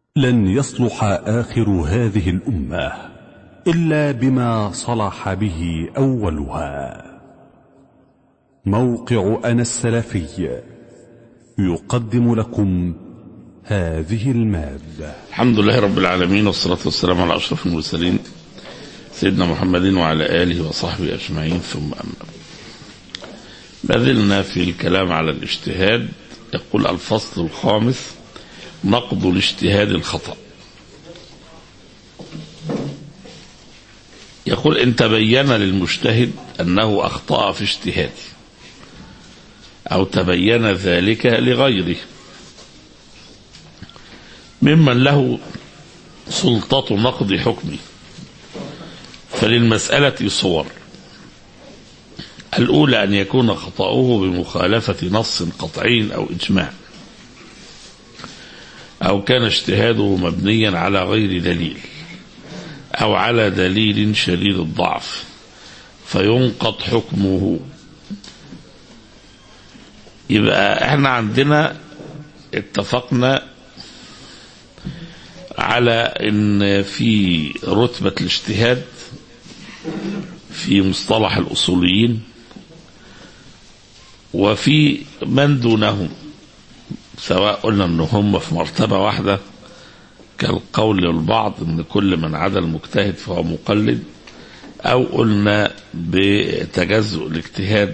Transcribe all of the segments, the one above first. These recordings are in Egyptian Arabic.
لن يصلح آخر هذه الأمة إلا بما صلح به أولها موقع أنا السلفي يقدم لكم هذه المادة الحمد لله رب العالمين والصلاة والسلام على أشرف المرسلين سيدنا محمد وعلى آله وصحبه أجمعين ثم أما ما زلنا في الكلام على الاجتهاد يقول الفصل الخامس نقض الاجتهاد الخطأ يقول إن تبين للمجتهد أنه أخطأ في اجتهاده أو تبين ذلك لغيره ممن له سلطة نقض حكمه فللمسألة صور الأولى أن يكون خطأه بمخالفة نص قطعي أو إجماع أو كان اجتهاده مبنيا على غير دليل أو على دليل شديد الضعف فينقض حكمه يبقى احنا عندنا اتفقنا على ان في رتبة الاجتهاد في مصطلح الاصوليين وفي من دونهم سواء قلنا ان هم في مرتبة واحدة كالقول للبعض ان كل من عدا المجتهد فهو مقلد او قلنا بتجزؤ الاجتهاد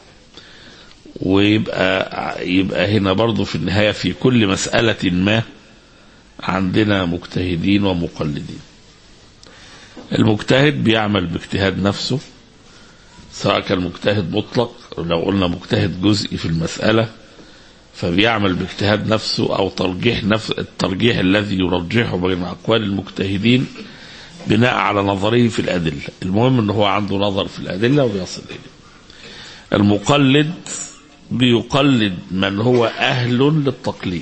ويبقى يبقى هنا برضو في النهاية في كل مسألة ما عندنا مجتهدين ومقلدين المجتهد بيعمل باجتهاد نفسه سواء كان مجتهد مطلق لو قلنا مجتهد جزئي في المسألة فبيعمل باجتهاد نفسه أو ترجيح نفس الترجيح الذي يرجحه بين أقوال المجتهدين بناء على نظره في الأدلة المهم أنه هو عنده نظر في الأدلة ويصل إليه المقلد بيقلد من هو أهل للتقليد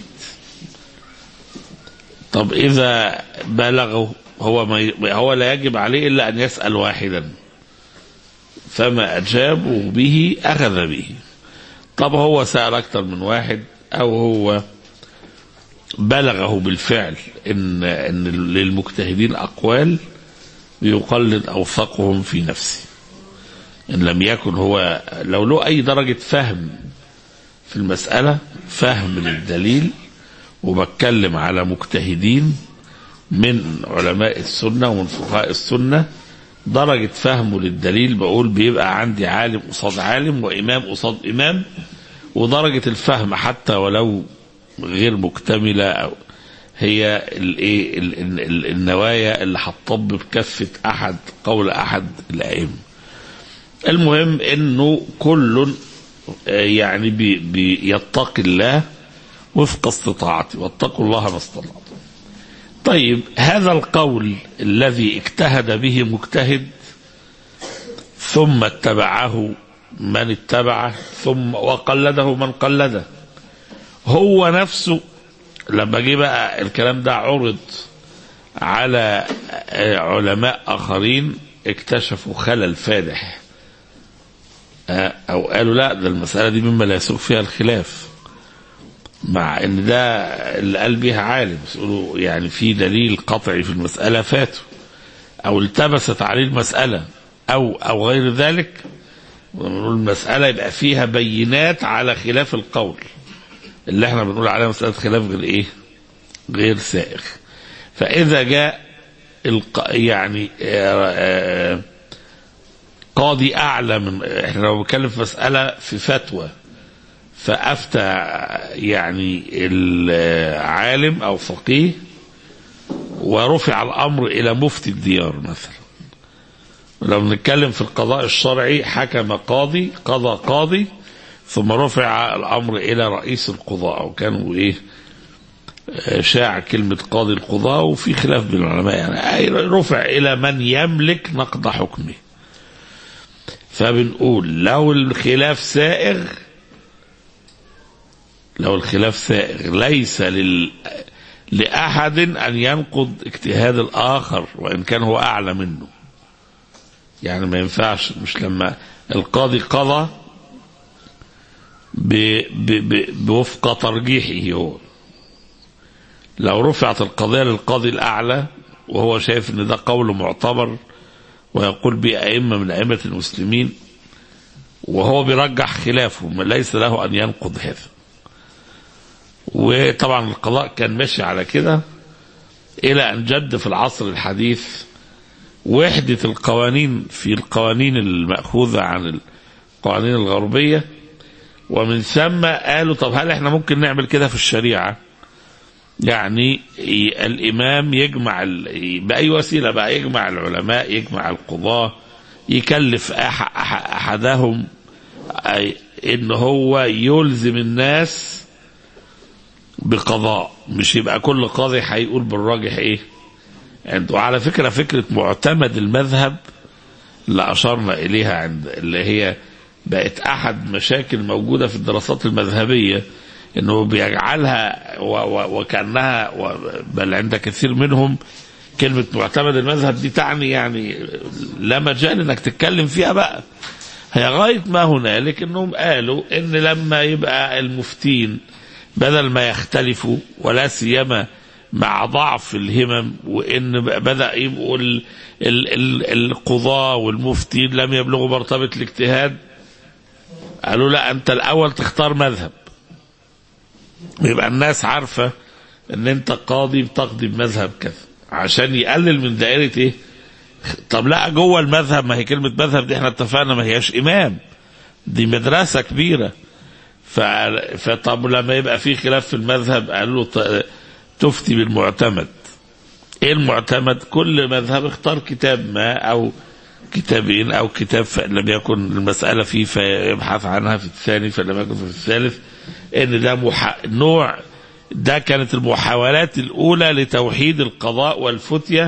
طب إذا بلغه هو ما هو لا يجب عليه إلا أن يسأل واحدا فما أجابوا به أخذ به طب هو سأل أكثر من واحد أو هو بلغه بالفعل إن إن للمجتهدين أقوال يقلد أوثقهم في نفسه إن لم يكن هو لو له أي درجة فهم في المسألة فهم للدليل وبتكلم على مجتهدين من علماء السنة ومن فقهاء السنة درجة فهمه للدليل بقول بيبقى عندي عالم قصاد عالم وإمام قصاد إمام ودرجة الفهم حتى ولو غير مكتملة أو هي الايه النوايا اللي هتطب بكفة أحد قول أحد الأئمة المهم إنه كل يعني بي بيتقي الله وفق استطاعته واتقوا الله ما استطعتم طيب هذا القول الذي اجتهد به مجتهد ثم اتبعه من اتبعه ثم وقلده من قلده هو نفسه لما جه بقى الكلام ده عرض على علماء اخرين اكتشفوا خلل فادح او قالوا لا ده المساله دي مما لا يسوق فيها الخلاف مع ان ده اللي قال بيها عالم يقولوا يعني في دليل قطعي في المساله فاته او التبست عليه المساله او او غير ذلك ونقول المساله يبقى فيها بينات على خلاف القول اللي احنا بنقول عليها مساله خلاف غير ايه؟ غير سائغ فاذا جاء الق... يعني آآ آآ قاضي اعلى من احنا لو بنتكلم في مساله في فتوى فافتى يعني العالم او فقيه ورفع الامر الى مفتي الديار مثلا لو بنتكلم في القضاء الشرعي حكم قاضي قضى قاضي ثم رفع الامر الى رئيس القضاء او كانوا ايه شاع كلمة قاضي القضاء وفي خلاف بين العلماء يعني رفع إلى من يملك نقض حكمه فبنقول لو الخلاف سائغ لو الخلاف سائغ ليس لل لأحد أن ينقض اجتهاد الآخر وإن كان هو أعلى منه يعني ما ينفعش مش لما القاضي قضى ب... ب... ب... بوفق ترجيحه هو لو رفعت القضية للقاضي الأعلى وهو شايف ان ده قول معتبر ويقول به أئمة من أئمة المسلمين وهو بيرجح خلافه ليس له أن ينقض هذا وطبعا القضاء كان ماشي على كده إلى أن جد في العصر الحديث وحدة القوانين في القوانين المأخوذة عن القوانين الغربية ومن ثم قالوا طب هل احنا ممكن نعمل كده في الشريعة يعني الإمام يجمع بأي وسيلة بقى يجمع العلماء يجمع القضاة يكلف أح أح أحدهم إن هو يلزم الناس بقضاء مش يبقى كل قاضي هيقول بالراجح إيه يعني وعلى فكرة فكرة معتمد المذهب اللي أشرنا إليها عند اللي هي بقت أحد مشاكل موجودة في الدراسات المذهبية انه بيجعلها و و وكانها و بل عند كثير منهم كلمه معتمد المذهب دي تعني يعني لا مجال انك تتكلم فيها بقى هي غايه ما هنالك انهم قالوا ان لما يبقى المفتين بدل ما يختلفوا ولا سيما مع ضعف الهمم وان بدا يبقوا ال ال ال القضاه والمفتين لم يبلغوا مرتبه الاجتهاد قالوا لا انت الاول تختار مذهب يبقى الناس عارفة ان انت قاضي بتقضي بمذهب كذا عشان يقلل من دائرة ايه طب لا جوه المذهب ما هي كلمة مذهب دي احنا اتفقنا ما هياش امام دي مدرسة كبيرة ف... فطب لما يبقى في خلاف في المذهب قال له ت... تفتي بالمعتمد ايه المعتمد كل مذهب اختار كتاب ما او كتابين او كتاب لم يكن المسألة فيه فيبحث عنها في الثاني فلم يكن في الثالث ان ده مح... نوع ده كانت المحاولات الاولى لتوحيد القضاء والفتية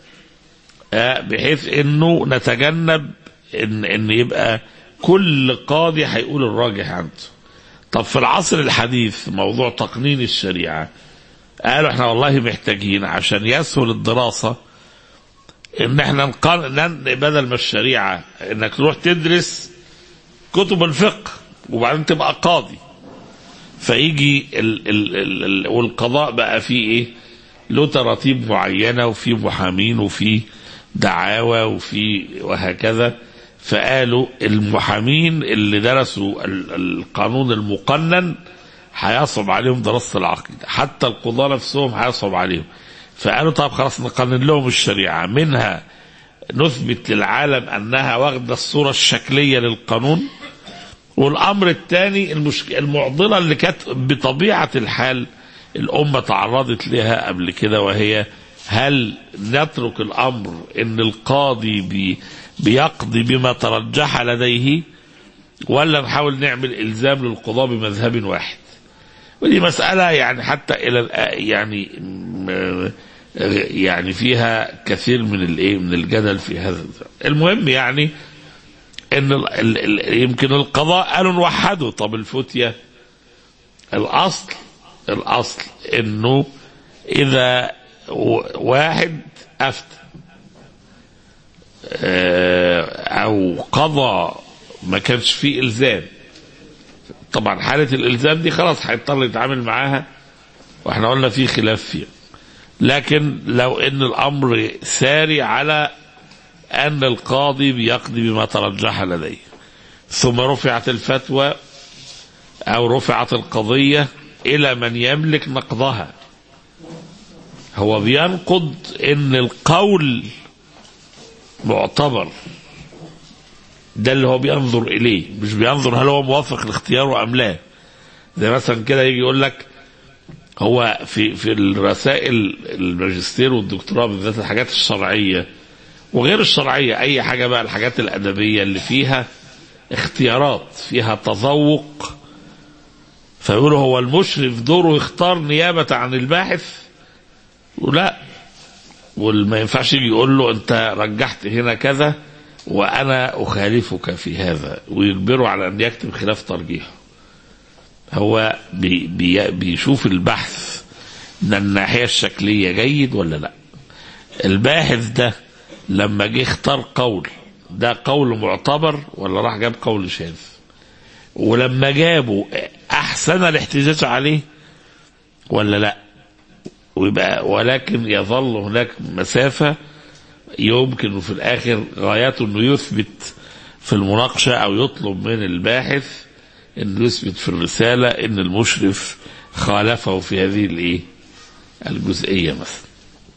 بحيث انه نتجنب ان ان يبقى كل قاضي هيقول الراجح عنده طب في العصر الحديث موضوع تقنين الشريعة قالوا احنا والله محتاجين عشان يسهل الدراسة ان احنا نقارن بدل ما الشريعة انك تروح تدرس كتب الفقه وبعدين تبقى قاضي فيجي ال ال ال ال والقضاء بقى فيه ايه له تراتيب معينة وفي محامين وفي دعاوى وفي وهكذا فقالوا المحامين اللي درسوا القانون المقنن هيصعب عليهم دراسة العقيدة حتى القضاة نفسهم هيصعب عليهم فقالوا طب خلاص نقنن لهم الشريعة منها نثبت للعالم أنها واخدة الصورة الشكلية للقانون والأمر الثاني المشك... المعضلة اللي كانت بطبيعة الحال الأمة تعرضت لها قبل كده وهي هل نترك الأمر أن القاضي بي... بيقضي بما ترجح لديه ولا نحاول نعمل إلزام للقضاء بمذهب واحد ودي مسألة يعني حتى إلى يعني يعني فيها كثير من الايه من الجدل في هذا المهم يعني ان ال ال ال يمكن القضاء قالوا نوحده طب الفتية الاصل الاصل انه اذا واحد افتى او قضى ما كانش فيه الزام طبعا حالة الالزام دي خلاص هيضطر يتعامل معاها واحنا قلنا في خلاف فيها لكن لو ان الامر ساري على ان القاضي بيقضي بما ترجح لديه ثم رفعت الفتوى او رفعت القضية الى من يملك نقضها هو بينقض ان القول معتبر ده اللي هو بينظر اليه مش بينظر هل هو موافق لاختياره ام لا زي مثلا كده يجي يقول لك هو في في الرسائل الماجستير والدكتوراه بالذات الحاجات الشرعيه وغير الشرعيه اي حاجه بقى الحاجات الادبيه اللي فيها اختيارات فيها تذوق فيقولوا هو المشرف دوره يختار نيابه عن الباحث ولا وما ينفعش يجي يقول له انت رجحت هنا كذا وانا اخالفك في هذا ويجبره على ان يكتب خلاف ترجيحه هو بي بي بيشوف البحث من الناحية الشكلية جيد ولا لا الباحث ده لما جه اختار قول ده قول معتبر ولا راح جاب قول شاذ ولما جابوا احسن الاحتجاج عليه ولا لا ويبقى ولكن يظل هناك مسافة يمكن في الآخر غايته أنه يثبت في المناقشة أو يطلب من الباحث أنه يثبت في الرسالة أن المشرف خالفه في هذه الإيه؟ الجزئية مثلا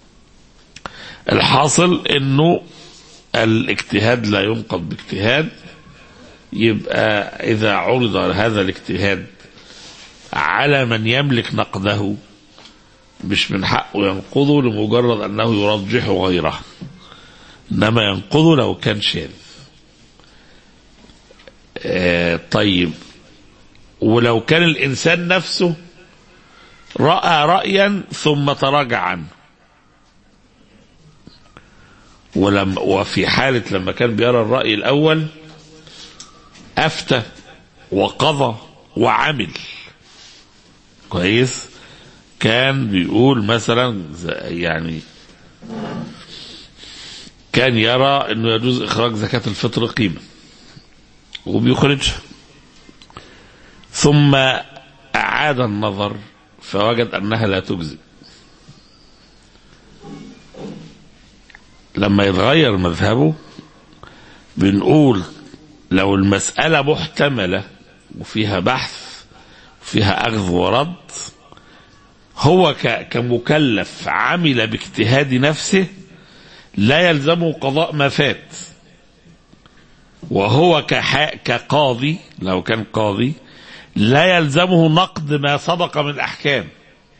الحاصل أنه الاجتهاد لا ينقض باجتهاد يبقى إذا عرض هذا الاجتهاد على من يملك نقده مش من حقه ينقضه لمجرد أنه يرجح غيره إنما ينقضه لو كان شاذ آه طيب ولو كان الإنسان نفسه رأى رأيا ثم تراجع عنه ولم وفي حالة لما كان بيرى الرأي الأول أفتى وقضى وعمل كويس كان بيقول مثلا يعني كان يرى انه يجوز اخراج زكاة الفطر قيمة وبيخرجها ثم اعاد النظر فوجد انها لا تجزي لما يتغير مذهبه بنقول لو المسألة محتملة وفيها بحث وفيها أخذ ورد هو كمكلف عمل باجتهاد نفسه لا يلزمه قضاء ما فات وهو كقاضي لو كان قاضي لا يلزمه نقد ما سبق من أحكام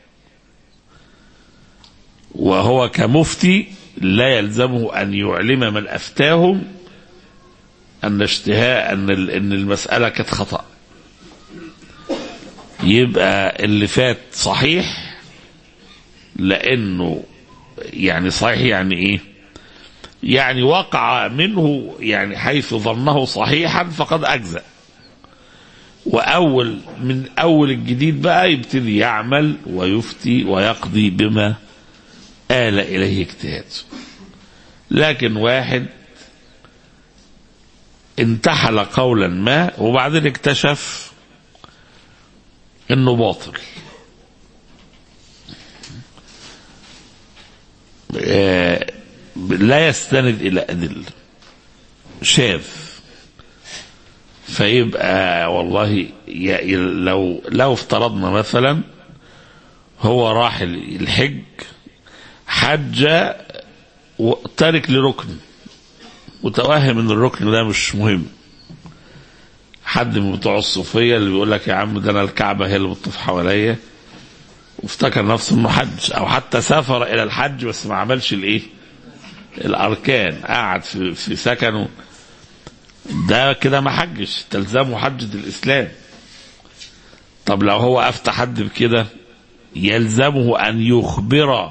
وهو كمفتي لا يلزمه أن يعلم من أفتاهم أن اشتهاء أن أن المسألة كانت خطأ يبقى اللي فات صحيح لأنه يعني صحيح يعني إيه؟ يعني وقع منه يعني حيث ظنه صحيحا فقد أجزأ وأول من أول الجديد بقى يبتدي يعمل ويفتي ويقضي بما آل إليه اجتهاده لكن واحد انتحل قولا ما وبعدين اكتشف انه باطل لا يستند الى ادله شاذ فيبقى والله لو لو افترضنا مثلا هو راح الحج حج تارك لركن متوهم ان الركن ده مش مهم حد من بتوع الصوفيه اللي بيقول لك يا عم ده انا الكعبه هي اللي بتطوف حواليا وافتكر نفسه انه حج او حتى سافر الى الحج بس ما عملش الايه الاركان قعد في, في سكنه ده كده ما حجش تلزمه حجة الاسلام طب لو هو افتى حد بكده يلزمه ان يخبر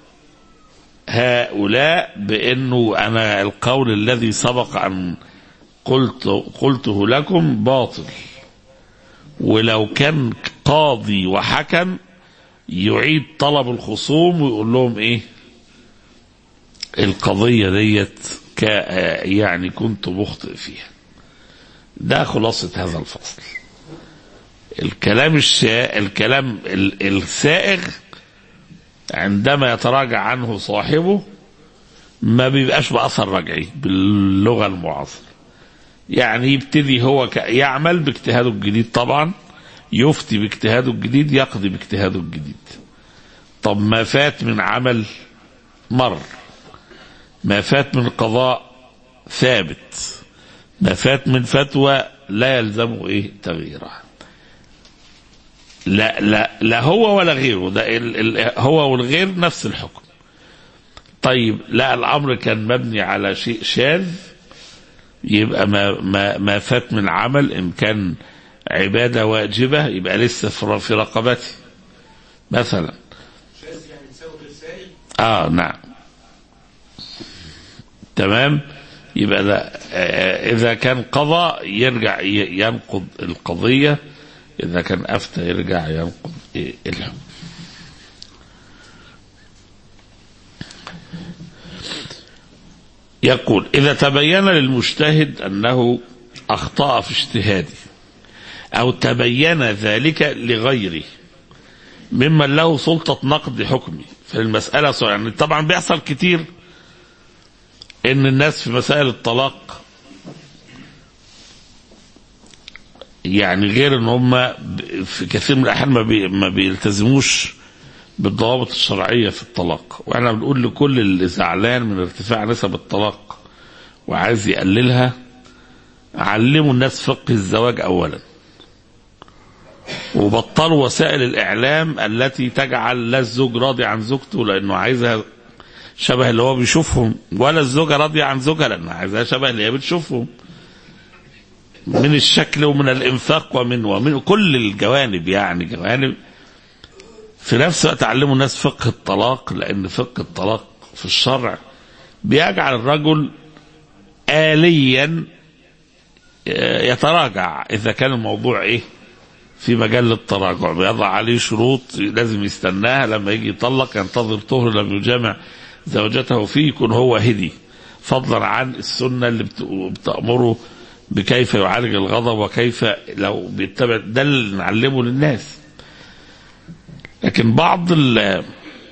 هؤلاء بانه انا القول الذي سبق ان قلت قلته لكم باطل ولو كان قاضي وحكم يعيد طلب الخصوم ويقول لهم ايه القضية ديت يعني كنت مخطئ فيها ده خلاصة هذا الفصل الكلام الشا... الكلام السائغ عندما يتراجع عنه صاحبه ما بيبقاش بأثر رجعي باللغة المعاصرة يعني يبتدي هو يعمل باجتهاده الجديد طبعا يفتي باجتهاده الجديد يقضي باجتهاده الجديد طب ما فات من عمل مر ما فات من قضاء ثابت ما فات من فتوى لا يلزمه ايه تغييرها لا لا لا هو ولا غيره ده ال ال هو والغير نفس الحكم طيب لا الامر كان مبني على شيء شاذ يبقى ما ما ما فات من عمل ان كان عباده واجبه يبقى لسه في رقبته مثلا اه نعم تمام يبقى ده اذا كان قضى يرجع ينقض القضيه اذا كان افتى يرجع ينقض الحكم يقول إذا تبين للمجتهد أنه أخطأ في اجتهاده أو تبين ذلك لغيره ممن له سلطة نقد حكمي في المسألة سواء يعني طبعا بيحصل كتير ان الناس في مسائل الطلاق يعني غير ان هم ب- في كثير من الاحيان ما, بي ما بيلتزموش بالضوابط الشرعيه في الطلاق واحنا بنقول لكل اللي زعلان من ارتفاع نسب الطلاق وعايز يقللها علموا الناس فقه الزواج اولا وبطلوا وسائل الاعلام التي تجعل لا الزوج راضي عن زوجته لانه عايزها شبه اللي هو بيشوفهم ولا الزوجه راضيه عن زوجها لانها عايزاها شبه اللي هي بتشوفهم من الشكل ومن الانفاق ومن ومن كل الجوانب يعني جوانب في نفس الوقت تعلموا الناس فقه الطلاق لان فقه الطلاق في الشرع بيجعل الرجل آليا يتراجع اذا كان الموضوع ايه في مجال التراجع بيضع عليه شروط لازم يستناها لما يجي يطلق ينتظر طهر لم يجامع زوجته فيه يكون هو هدي فضلا عن السنة اللي بت- بتأمره بكيف يعالج الغضب وكيف لو بيتبع ده اللي نعلمه للناس لكن بعض ال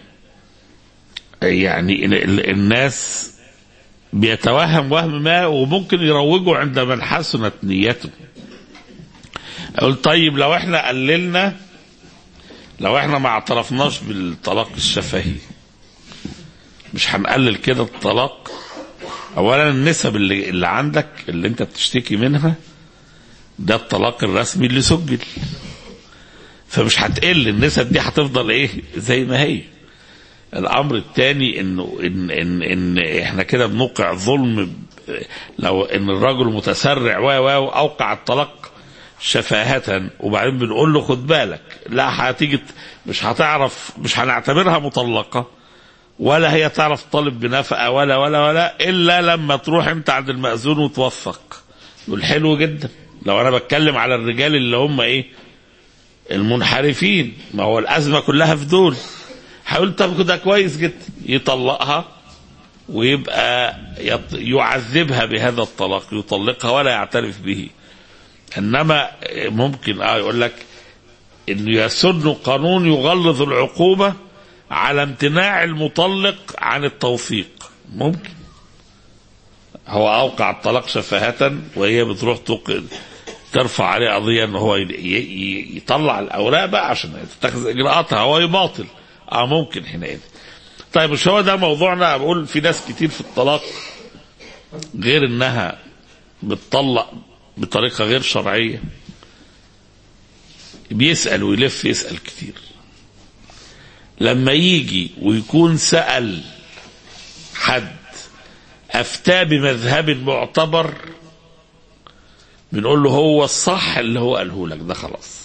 يعني ال- ال- الناس بيتوهم وهم ما وممكن يروجوا عند من حسنت نيته اقول طيب لو احنا قللنا لو احنا ما اعترفناش بالطلاق الشفهي مش هنقلل كده الطلاق اولا النسب اللي, اللي عندك اللي انت بتشتكي منها ده الطلاق الرسمي اللي سجل فمش هتقل النسب دي هتفضل ايه زي ما هي الامر الثاني انه ان ان ان احنا كده بنوقع ظلم ب- لو ان الرجل متسرع و و اوقع الطلاق شفاهة وبعدين بنقول له خد بالك لا هتيجي ت- مش هتعرف مش هنعتبرها مطلقة ولا هي تعرف تطالب بنفقة ولا ولا ولا إلا لما تروح أنت عند المأذون وتوثق يقول حلو جدا لو أنا بتكلم على الرجال اللي هم إيه المنحرفين ما هو الأزمة كلها في دول هيقول طب ده كويس جدا يطلقها ويبقى يط- يعذبها بهذا الطلاق يطلقها ولا يعترف به انما ممكن اه يقول لك انه يسن قانون يغلظ العقوبه على امتناع المطلق عن التوثيق ممكن هو اوقع الطلاق شفاهة وهي بتروح تق... ترفع عليه قضية ان هو ي... ي... يطلع الاوراق بقى عشان تتخذ اجراءاتها هو يباطل اه ممكن حينئذ طيب مش هو ده موضوعنا بقول في ناس كتير في الطلاق غير انها بتطلق بطريقة غير شرعية بيسأل ويلف يسأل كتير لما يجي ويكون سأل حد أفتى بمذهب معتبر بنقول له هو الصح اللي هو قاله لك ده خلاص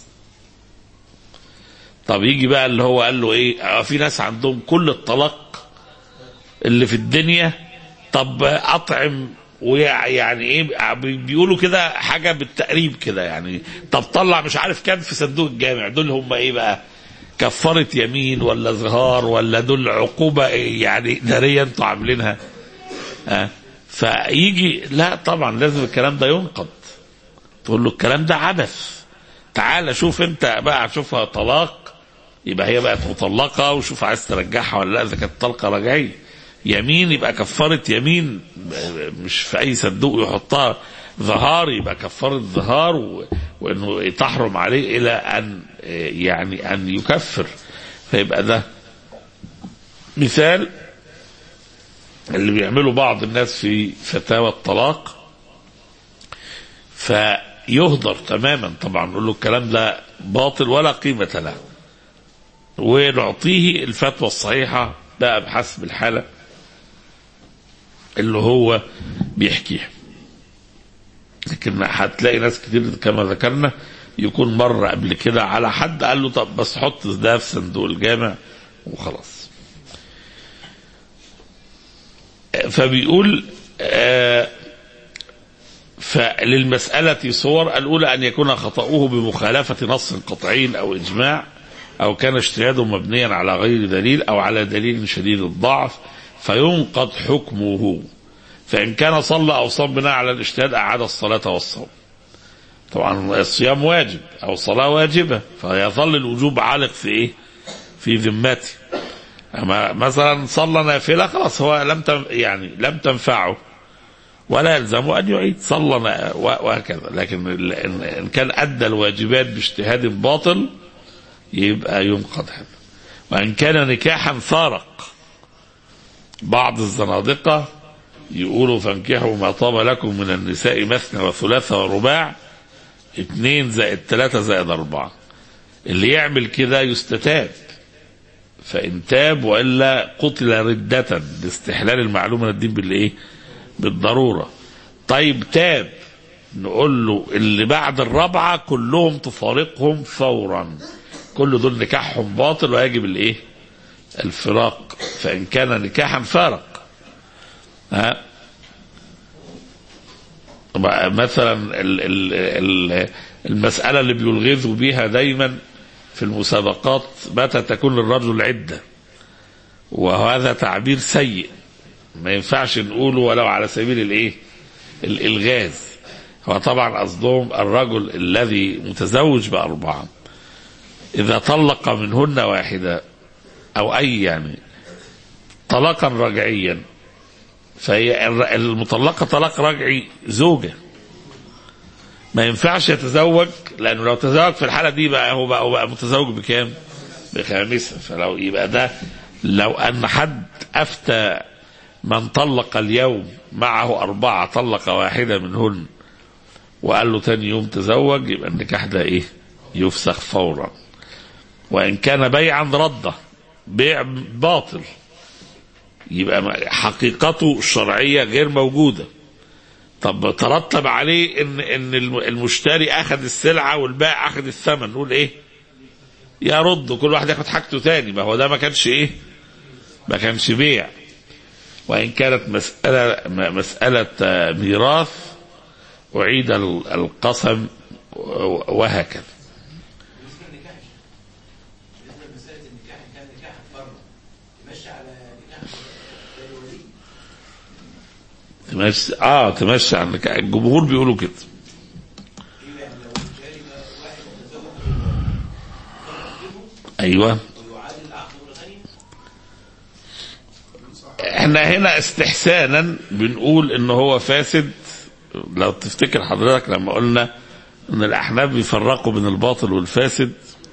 طب يجي بقى اللي هو قال له ايه آه، في ناس عندهم كل الطلاق اللي في الدنيا طب اطعم ويعني ايه بيقولوا كده حاجه بالتقريب كده يعني طب طلع مش عارف كام في صندوق الجامع دول هم ايه بقى كفاره يمين ولا ظهار ولا دول عقوبه إيه يعني ناريه انتوا عاملينها آه. فيجي لا طبعا لازم الكلام ده ينقض تقول له الكلام ده عبث تعال شوف انت بقى شوفها طلاق يبقى هي بقت مطلقه وشوف عايز ترجعها ولا لا اذا كانت طلقه رجعيه يمين يبقى كفاره يمين مش في اي صندوق يحطها ظهار يبقى كفاره ظهار و... وانه تحرم عليه الى ان يعني ان يكفر فيبقى ده مثال اللي بيعمله بعض الناس في فتاوى الطلاق فيهدر تماما طبعا نقول له الكلام ده باطل ولا قيمة له ونعطيه الفتوى الصحيحة بقى بحسب الحالة اللي هو بيحكيها لكن هتلاقي ناس كتير كما ذكرنا يكون مر قبل كده على حد قال له طب بس حط ده في صندوق الجامع وخلاص فبيقول آه فللمسألة صور الأولى أن يكون خطأه بمخالفة نص قطعي أو إجماع أو كان اجتهاده مبنيا على غير دليل أو على دليل شديد الضعف فينقض حكمه فإن كان صلى أو صام بناء على الاجتهاد أعاد الصلاة والصوم طبعا الصيام واجب أو الصلاة واجبة فيظل الوجوب عالق في إيه في ذمته أما مثلا صلى نافلة خلاص هو لم تن يعني لم تنفعه ولا يلزمه أن يعيد صلى نا- و- وهكذا لكن ال- إن إن كان أدى الواجبات باجتهاد باطل يبقى ينقض هذا وإن كان نكاحا فارق بعض الزنادقة يقولوا فانكحوا ما طاب لكم من النساء مثنى وثلاثة ورباع اتنين زائد ثلاثة زائد أربعة اللي يعمل كده يستتاب فإن تاب وإلا قتل ردة لاستحلال المعلومة من الدين بالإيه؟ بالضرورة طيب تاب نقول له اللي بعد الرابعة كلهم تفارقهم فورا كل دول نكاحهم باطل ويجب الإيه؟ الفراق فإن كان نكاحا فارق ها مثلا ال ال ال المسألة اللي بيلغزوا بيها دايما في المسابقات متى تكون للرجل عدة وهذا تعبير سيء ما ينفعش نقوله ولو على سبيل الايه الالغاز هو طبعا قصدهم الرجل الذي متزوج بأربعة إذا طلق منهن واحدة أو أي يعني طلاقا رجعيا فهي المطلقة طلاق رجعي زوجة ما ينفعش يتزوج لأنه لو تزوج في الحالة دي بقى هو بقى, هو بقى متزوج بكام؟ بخامسة فلو يبقى ده لو أن حد أفتى من طلق اليوم معه أربعة طلق واحدة منهن وقال له تاني يوم تزوج يبقى النكاح ده إيه؟ يفسخ فورا وإن كان بيعا رده بيع باطل يبقى حقيقته الشرعية غير موجودة طب ترتب عليه ان ان المشتري اخذ السلعة والبائع اخذ الثمن نقول ايه يرد كل واحد ياخد حاجته تاني ما هو ده ما كانش ايه ما كانش بيع وان كانت مسألة مسألة ميراث أعيد القسم وهكذا تمشي اه تمشي عن الجمهور بيقولوا كده ايوه احنا هنا استحسانا بنقول ان هو فاسد لو تفتكر حضرتك لما قلنا ان الاحناف بيفرقوا بين الباطل والفاسد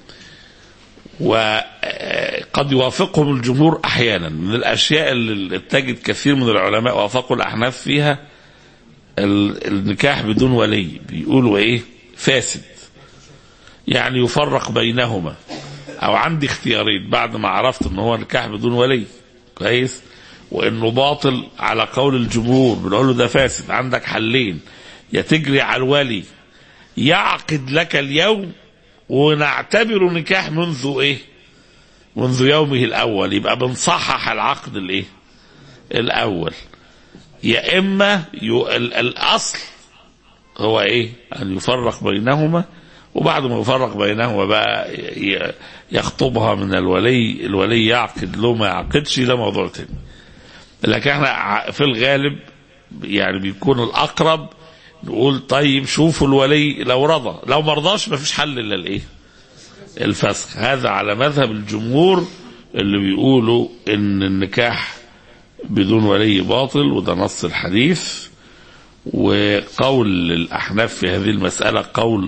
وقد يوافقهم الجمهور احيانا من الاشياء اللي تجد كثير من العلماء وافقوا الاحناف فيها النكاح بدون ولي بيقولوا ايه فاسد يعني يفرق بينهما او عندي اختيارين بعد ما عرفت ان هو نكاح بدون ولي كويس وانه باطل على قول الجمهور بنقول له ده فاسد عندك حلين يا تجري على الولي يعقد لك اليوم ونعتبره نكاح منذ ايه منذ يومه الاول يبقى بنصحح العقد الايه الاول يا اما يو الاصل هو ايه ان يفرق بينهما وبعد ما يفرق بينهما بقى يخطبها من الولي الولي يعقد له ما يعقدش ده موضوع تاني لكن احنا في الغالب يعني بيكون الاقرب نقول طيب شوفوا الولي لو رضى لو ما رضاش ما فيش حل الا الايه الفسخ هذا على مذهب الجمهور اللي بيقولوا ان النكاح بدون ولي باطل وده نص الحديث وقول الاحناف في هذه المساله قول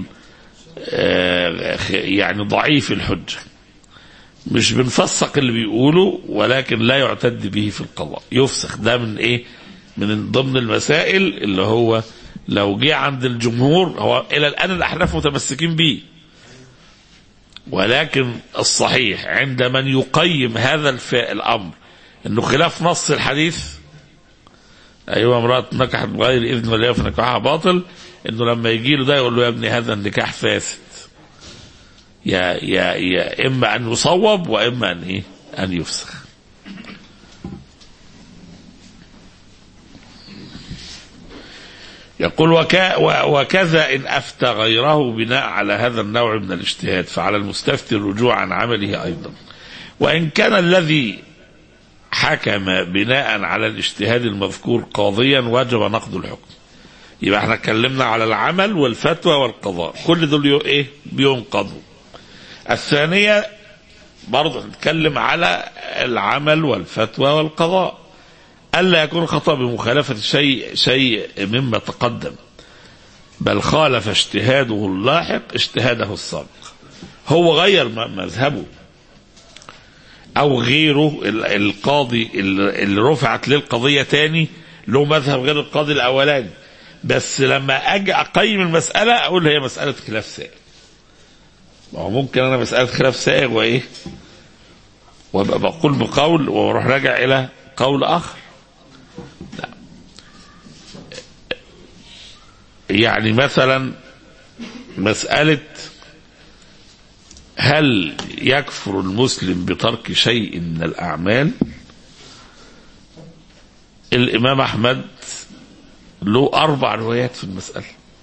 يعني ضعيف الحجه مش بنفسق اللي بيقوله ولكن لا يعتد به في القضاء يفسخ ده من ايه من ضمن المسائل اللي هو لو جه عند الجمهور هو الى الان الاحناف متمسكين به ولكن الصحيح عند من يقيم هذا الف... الامر انه خلاف نص الحديث ايوه امراه نكحت بغير اذن ولا فنكاحها باطل انه لما يجي له ده يقول له يا ابني هذا النكاح فاسد يا يا يا اما ان يصوب واما ان ايه ان يفسخ يقول وكا وكذا إن أفتى غيره بناء على هذا النوع من الاجتهاد فعلى المستفتي الرجوع عن عمله أيضا وإن كان الذي حكم بناء على الاجتهاد المذكور قاضيا وجب نقض الحكم يبقى احنا اتكلمنا على العمل والفتوى والقضاء كل دول ايه بينقضوا الثانية برضه نتكلم على العمل والفتوى والقضاء ألا يكون خطأ بمخالفة شيء شيء مما تقدم بل خالف اجتهاده اللاحق اجتهاده السابق هو غير م- مذهبه أو غيره ال- القاضي ال- اللي رفعت للقضية تاني له مذهب غير القاضي الأولاني بس لما أجي أقيم المسألة أقول هي مسألة خلاف سائغ ما هو ممكن أنا مسألة خلاف سائغ وإيه وابقى بقول بقول واروح راجع الى قول اخر لا. يعني مثلا مسألة هل يكفر المسلم بترك شيء من الأعمال الإمام أحمد له أربع روايات في المسألة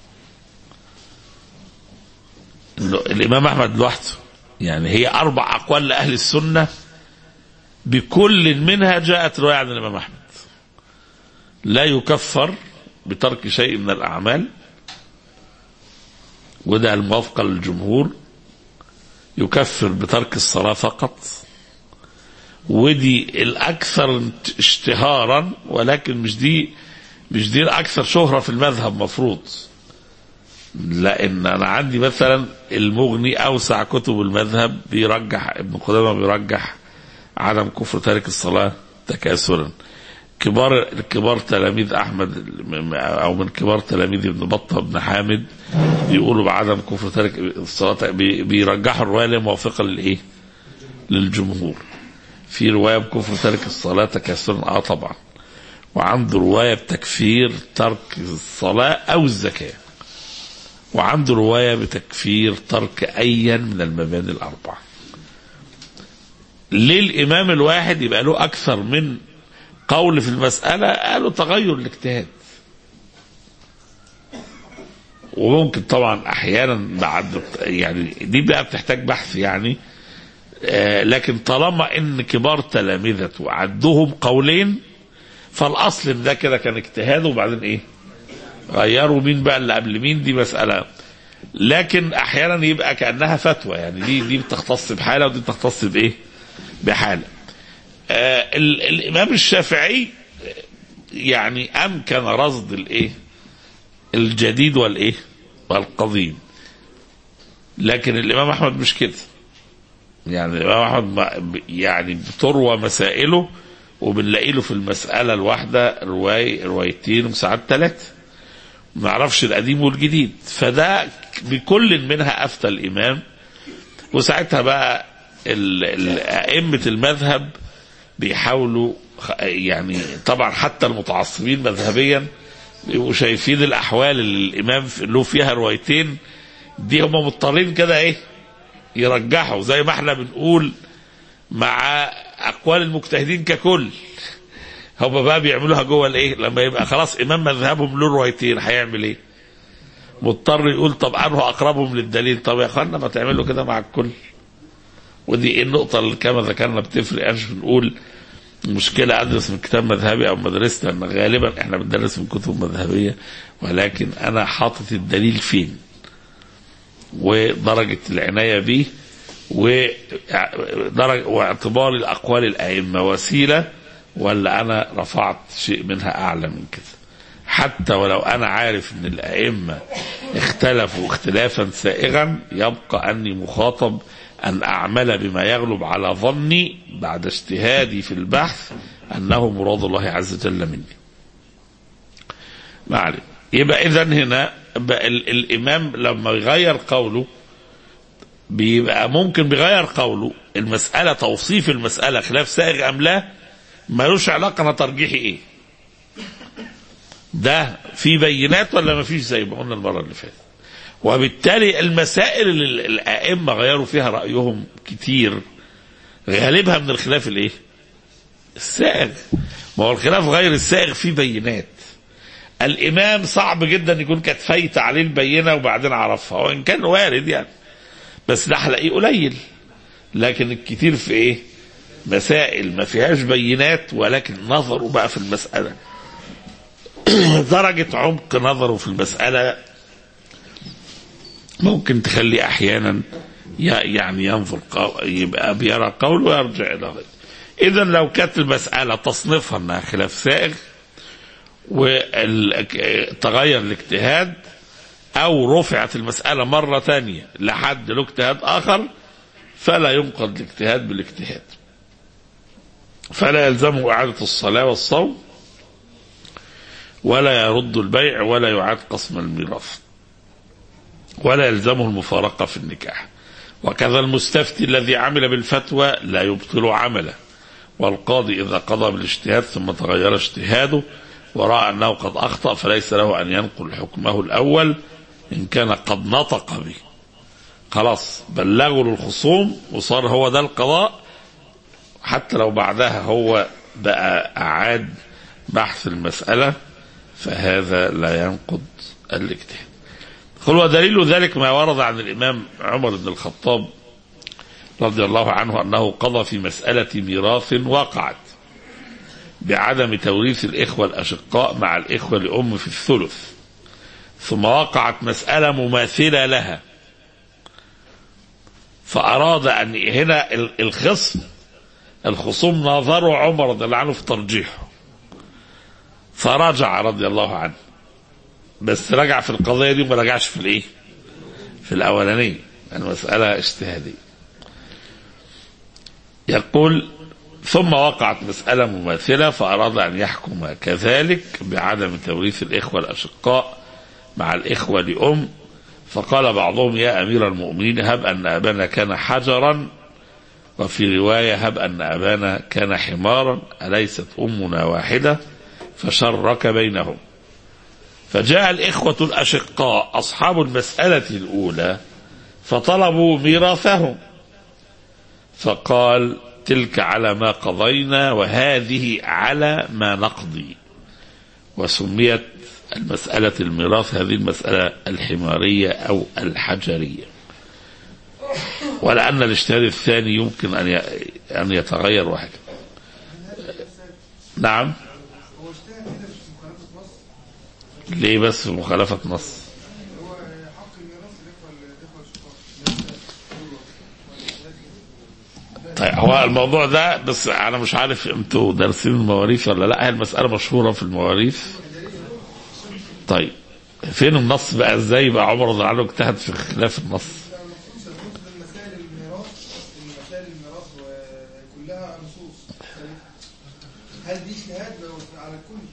الإمام أحمد لوحده يعني هي أربع أقوال لأهل السنة بكل منها جاءت رواية عن الإمام أحمد لا يكفر بترك شيء من الأعمال وده الموافقة للجمهور يكفر بترك الصلاة فقط ودي الأكثر اشتهارا ولكن مش دي مش دي الأكثر شهرة في المذهب مفروض لأن أنا عندي مثلا المغني أوسع كتب المذهب بيرجح ابن قدامة بيرجح عدم كفر تارك الصلاة تكاسلا كبار كبار تلاميذ احمد او من كبار تلاميذ ابن بطه بن حامد بيقولوا بعدم كفر تارك الصلاه بي- بيرجحوا الروايه اللي موافقه للايه؟ للجمهور. في روايه بكفر تارك الصلاه تكاسلا اه طبعا. وعنده روايه بتكفير ترك الصلاه او الزكاه. وعنده روايه بتكفير ترك ايا من المباني الاربعه. ليه الامام الواحد يبقى له اكثر من قول في المسألة قالوا تغير الاجتهاد وممكن طبعا احيانا بعد يعني دي بقى بتحتاج بحث يعني آه لكن طالما ان كبار تلامذته عندهم قولين فالاصل إن ده كده كان اجتهاد وبعدين ايه غيروا مين بقى اللي قبل مين دي مسألة لكن احيانا يبقى كأنها فتوى يعني دي دي بتختص بحالة ودي بتختص بايه بحالة آه ال- الامام الشافعي يعني امكن رصد الايه الجديد والايه والقديم لكن الامام احمد مش كده يعني الامام احمد ما- يعني بتروى مسائله وبنلاقي له في المساله الواحده روايه روايتين وساعات ثلاثه ما نعرفش القديم والجديد فده بكل منها افتى الامام وساعتها بقى ال- ال- ائمه المذهب بيحاولوا خ- يعني طبعا حتى المتعصبين مذهبيا بيبقوا شايفين الاحوال اللي الامام في- له فيها روايتين دي هم مضطرين كده ايه يرجحوا زي ما احنا بنقول مع اقوال المجتهدين ككل هم بقى بيعملوها جوه الايه لما يبقى خلاص امام مذهبهم له روايتين هيعمل ايه مضطر يقول طب انه اقربهم للدليل طب يا اخوانا ما تعملوا كده مع الكل ودي ايه النقطة اللي كما ذكرنا بتفرق مش بنقول مشكلة أدرس من كتاب مذهبي أو مدرسة أن غالبا إحنا بندرس من كتب مذهبية ولكن أنا حاطط الدليل فين ودرجة العناية به ودرجة واعتبار الأقوال الأئمة وسيلة ولا أنا رفعت شيء منها أعلى من كده حتى ولو أنا عارف أن الأئمة اختلفوا اختلافا سائغا يبقى أني مخاطب أن أعمل بما يغلب على ظني بعد اجتهادي في البحث أنه مراد الله عز وجل مني ما علينا يبقى إذا هنا بقى ال- الإمام لما يغير قوله بيبقى ممكن بيغير قوله المسألة توصيف المسألة خلاف سائغ أم لا ملوش علاقة أنا ترجيحي إيه ده في بينات ولا ما فيش زي ما قلنا المرة اللي فاتت وبالتالي المسائل اللي ال- الأئمة غيروا فيها رأيهم كتير غالبها من الخلاف الايه السائغ ما هو الخلاف غير السائغ فيه بينات الإمام صعب جدا يكون كانت فايتة عليه البينة وبعدين عرفها وإن كان وارد يعني بس ده هلاقيه قليل لكن الكتير في ايه مسائل ما فيهاش بينات ولكن نظروا بقى في المسألة درجة عمق نظره في المسألة ممكن تخلي أحيانا ي- يعني ينظر قو- يبقى بيرى قول ويرجع الى غيره اذا لو كانت المساله تصنيفها انها خلاف سائغ وتغير الاجتهاد او رفعت المساله مره ثانيه لحد له اجتهاد اخر فلا ينقض الاجتهاد بالاجتهاد فلا يلزمه اعاده الصلاه والصوم ولا يرد البيع ولا يعاد قسم الميراث ولا يلزمه المفارقة في النكاح وكذا المستفتي الذي عمل بالفتوى لا يبطل عمله والقاضي إذا قضى بالاجتهاد ثم تغير اجتهاده ورأى أنه قد أخطأ فليس له أن ينقل حكمه الأول إن كان قد نطق به خلاص بلغوا للخصوم وصار هو ده القضاء حتى لو بعدها هو بقى أعاد بحث المسألة فهذا لا ينقض الاجتهاد قل ودليل ذلك ما ورد عن الإمام عمر بن الخطاب رضي الله عنه أنه قضى في مسألة ميراث وقعت بعدم توريث الإخوة الأشقاء مع الإخوة لأم في الثلث ثم وقعت مسألة مماثلة لها فأراد أن هنا ال- الخصم الخصوم ناظروا عمر رضي الله عنه في ترجيحه فرجع رضي الله عنه بس رجع في القضية دي وما رجعش في الايه في الأولانية المسألة اجتهادية يقول ثم وقعت مسألة مماثلة فأراد أن يحكم كذلك بعدم توريث الإخوة الأشقاء مع الإخوة لأم فقال بعضهم يا أمير المؤمنين هب أن أبانا كان حجرا وفي رواية هب أن أبانا كان حمارا أليست أمنا واحدة فشرك بينهم فجاء الإخوة الأشقاء أصحاب المسألة الأولى فطلبوا ميراثهم فقال تلك على ما قضينا وهذه على ما نقضي وسميت المسألة الميراث هذه المسألة الحمارية أو الحجرية ولأن الاجتهاد الثاني يمكن أن ي- أن يتغير وهكذا نعم هو اجتهد كده مش في مخالفة نص ليه بس في مخالفة نص هو حق الميراث الإخوة الإخوة الشقاق طيب هو الموضوع ده بس انا مش عارف انتوا دارسين المواريث ولا لا هي المساله مشهوره في المواريث طيب فين النص بقى ازاي بقى عمر رضي الله عنه اجتهد في خلاف النص نصوص المفروض ان مسائل الميراث مسائل الميراث كلها نصوص هل دي اجتهاد على الكل؟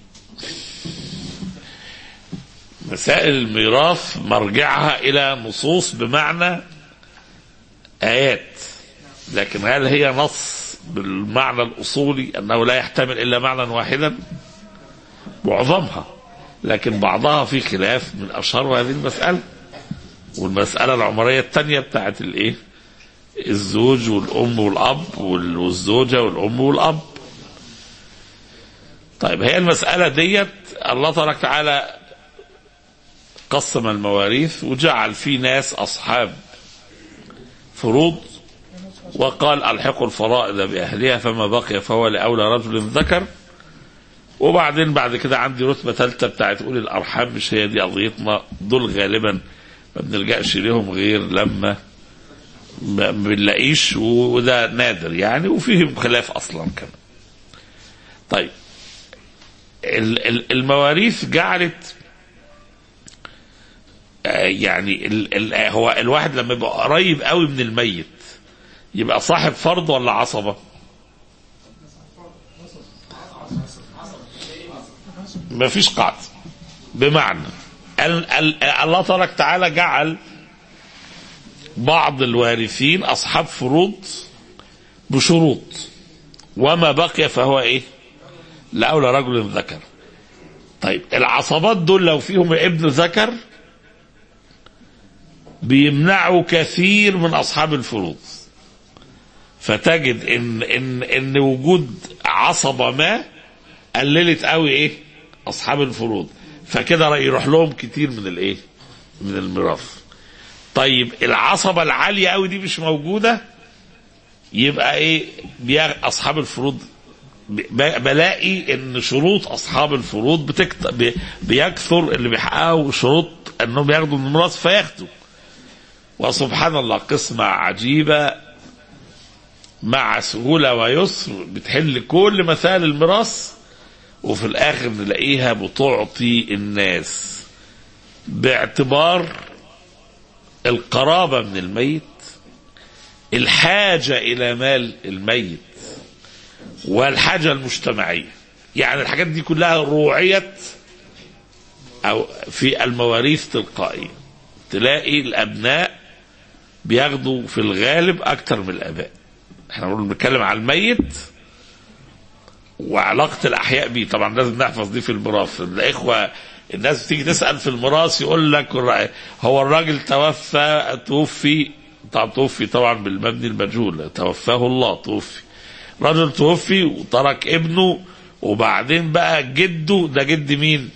مسائل الميراث مرجعها الى نصوص بمعنى ايات لكن هل هي نص بالمعنى الاصولي انه لا يحتمل الا معنى واحدا معظمها لكن بعضها في خلاف من اشهر هذه المساله والمساله العمريه الثانيه بتاعت الايه الزوج والام والاب وال- والزوجه والام والاب طيب هي المساله ديت الله تبارك وتعالى قسم المواريث وجعل في ناس اصحاب فروض وقال الحقوا الفرائض باهلها فما بقي فهو لاولى رجل ذكر وبعدين بعد كده عندي رتبه ثالثه بتاعت اولي الارحام مش هي دي قضيتنا دول غالبا ما بنلجاش ليهم غير لما ما بنلاقيش وده نادر يعني وفيهم خلاف اصلا كمان. طيب ال- ال- المواريث جعلت آه، يعني ال ال هو الواحد لما يبقى قريب قوي من الميت يبقى صاحب فرض ولا عصبه؟ ما فيش قاعدة بمعنى ال ال الله تبارك وتعالى جعل بعض الوارثين أصحاب فروض بشروط وما بقي فهو إيه لأولى رجل ذكر طيب العصبات دول لو فيهم ابن ذكر بيمنعوا كثير من أصحاب الفروض فتجد ان ان ان وجود عصبه ما قللت قوي ايه اصحاب الفروض فكده يروح لهم كتير من الايه من الميراث طيب العصبه العاليه قوي دي مش موجوده يبقى ايه بيا- اصحاب الفروض ب- بلاقي ان شروط اصحاب الفروض بتكت... بي- بيكثر اللي بيحققوا شروط انهم ياخدوا من الميراث فياخدوا وسبحان الله قسمة عجيبة مع سهولة ويسر بتحل كل مسائل الميراث وفي الآخر نلاقيها بتعطي الناس باعتبار القرابة من الميت الحاجة إلى مال الميت والحاجة المجتمعية يعني الحاجات دي كلها روعية أو في المواريث تلقائية تلاقي الأبناء بياخدوا في الغالب أكتر من الآباء احنا بنتكلم على الميت وعلاقة الأحياء بيه طبعا لازم نحفظ دي في الميراث الإخوة الناس بتيجي تسأل في الميراث يقول لك هو الراجل توفى توفي طبعا توفي طبعا بالمبني المجهول توفاه الله توفي رجل توفي وترك ابنه وبعدين بقى جده ده جد مين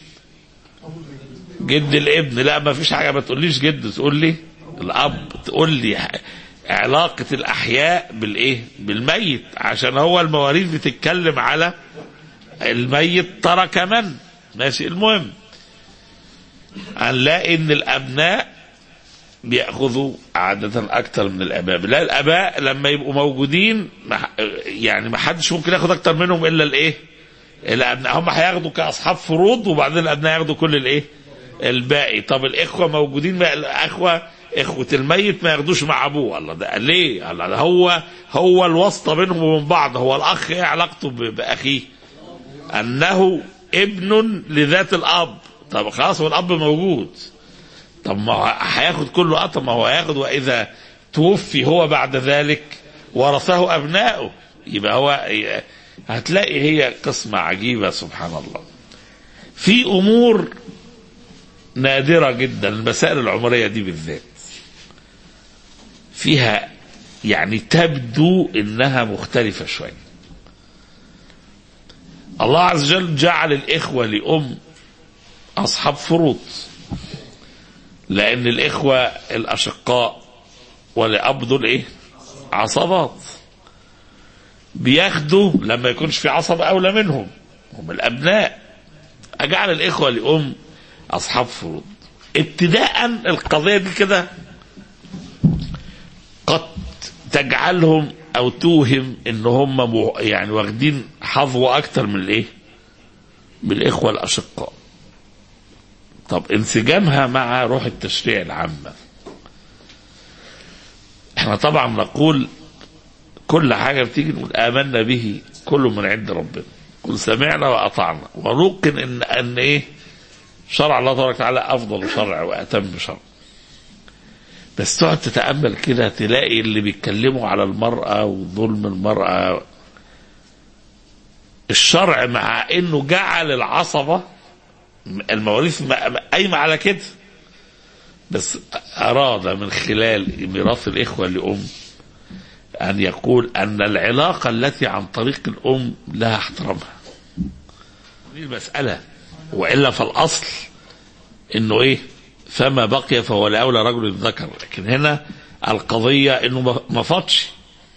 جد الابن لا ما فيش حاجه ما تقوليش جد تقول لي الاب تقول لي علاقه الاحياء بالايه بالميت عشان هو المواريث بتتكلم على الميت ترك من ماشي المهم هنلاقي ان الابناء بياخذوا عاده اكتر من الاباء لا الاباء لما يبقوا موجودين يعني ما حدش ممكن ياخد اكتر منهم الا الايه الابناء هم هياخدوا كاصحاب فروض وبعدين الابناء ياخدوا كل الايه الباقي طب الاخوه موجودين الاخوه اخوه الميت ما ياخدوش مع ابوه الله ده ليه الله ده هو هو الواسطه بينهم وبين بعض هو الاخ ايه علاقته باخيه انه ابن لذات الاب طب خلاص هو الاب موجود طب ما هياخد كله اه طب ما هو هياخد واذا توفي هو بعد ذلك ورثه ابنائه يبقى هو هتلاقي هي قسمة عجيبة سبحان الله في أمور نادرة جدا المسائل العمرية دي بالذات فيها يعني تبدو انها مختلفة شوية الله عز وجل جعل الإخوة لأم أصحاب فروض لأن الإخوة الأشقاء والأب دول إيه؟ عصبات بياخدوا لما يكونش في عصب أولى منهم هم الأبناء أجعل الإخوة لأم أصحاب فروض ابتداء القضية دي كده قد تجعلهم أو توهم إن هم يعني واخدين حظوة أكتر من الإيه؟ من الإخوة الأشقاء طب انسجامها مع روح التشريع العامة احنا طبعا نقول كل حاجة بتيجي نقول آمنا به كل من عند ربنا كل سمعنا وأطعنا ونوقن إن أن إيه شرع الله تبارك وتعالى أفضل شرع وأتم شرع بس تقعد تتأمل كده تلاقي اللي بيتكلموا على المرأة وظلم المرأة الشرع مع إنه جعل العصبة المواريث قايمة على كده بس أراد من خلال ميراث الإخوة لأم أن يقول أن العلاقة التي عن طريق الأم لها احترامها دي المسألة وإلا فالأصل إنه إيه فما بقي فهو لأولى رجل ذكر لكن هنا القضية إنه ما فاتش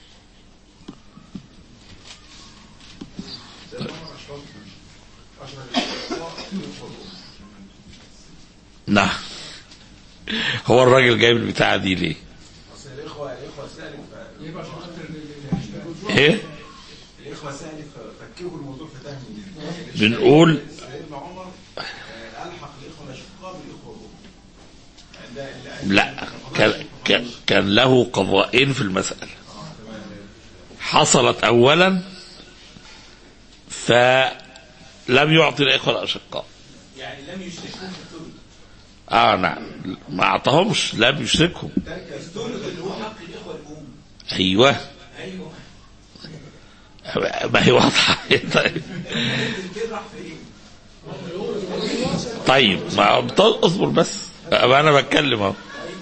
نعم هو الراجل جايب البتاعة دي ليه؟ الاخوه الاخوه سالك ايه؟ الاخوه سالك فككوا الموضوع فتاه بنقول سيدنا عمر آه، الحق الاخوه الاشقاء بالاخوه الأم. عند- لا كان, كان, كان له قضاءين في المسألة حصلت أولا فلم يعطي الإخوة الأشقاء يعني لم يشركوا في الثلث اه نعم ما اعطاهمش لم يشركهم الثلث اللي هو حق الاخوه الام ايوه ايوه ما هي واضحه طيب كده راح فين؟ طيب ما بط- اصبر بس ما انا بتكلم اهو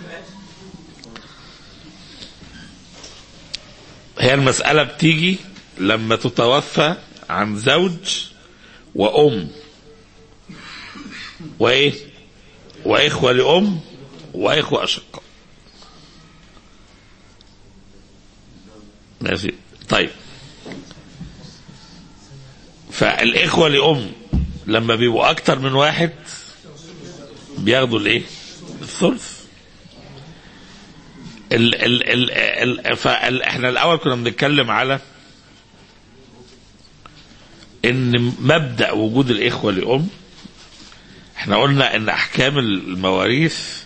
هي المسألة بتيجي لما تتوفى عن زوج وأم وإيه؟ وإخوة لأم وإخوة أشقاء. ماشي طيب فالإخوة لأم لما بيبقوا أكتر من واحد بياخدوا الإيه؟ الثلث ال ال ال ال فال احنا الاول كنا بنتكلم على ان مبدا وجود الاخوه لام احنا قلنا ان احكام المواريث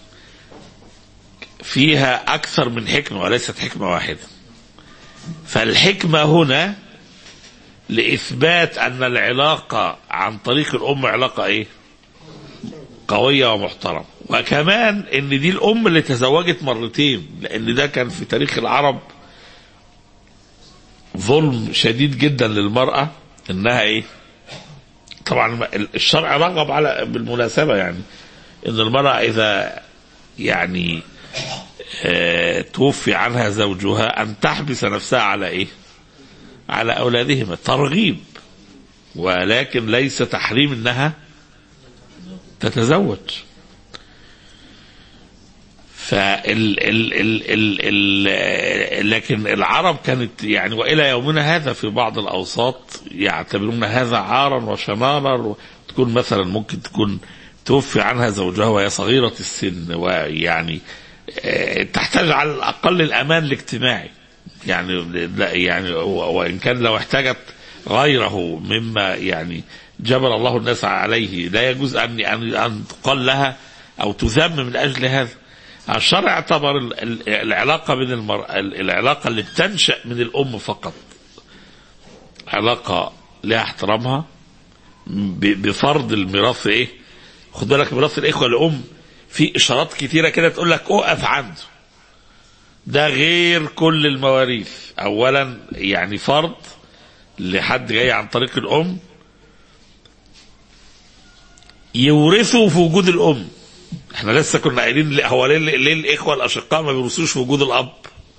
فيها اكثر من حكمه وليست حكمه واحده فالحكمه هنا لاثبات ان العلاقه عن طريق الام علاقه ايه قويه ومحترمه وكمان ان دي الام اللي تزوجت مرتين لان ده كان في تاريخ العرب ظلم شديد جدا للمراه انها ايه طبعا الشرع رغب على بالمناسبه يعني ان المراه اذا يعني آه توفي عنها زوجها ان تحبس نفسها على ايه على اولادهما ترغيب ولكن ليس تحريم انها تتزوج فال ال ال ال ال لكن العرب كانت يعني والى يومنا هذا في بعض الاوساط يعتبرون هذا عارا وشنارا تكون مثلا ممكن تكون توفي عنها زوجها وهي صغيره السن ويعني تحتاج على الاقل الامان الاجتماعي يعني لا يعني وان كان لو احتاجت غيره مما يعني جبر الله الناس عليه لا يجوز ان ان ان تقال لها او تذم من اجل هذا الشرع اعتبر العلاقة بين المرأة العلاقة اللي بتنشأ من الأم فقط علاقة لها احترامها بفرض الميراث ايه خد بالك ميراث الإخوة الأم في إشارات كتيرة كده تقول لك أقف عنده ده غير كل المواريث أولا يعني فرض لحد جاي عن طريق الأم يورثه في وجود الأم احنا لسه كنا قايلين هو ليه, ليه الاخوه الاشقاء ما بيورثوش في وجود الاب؟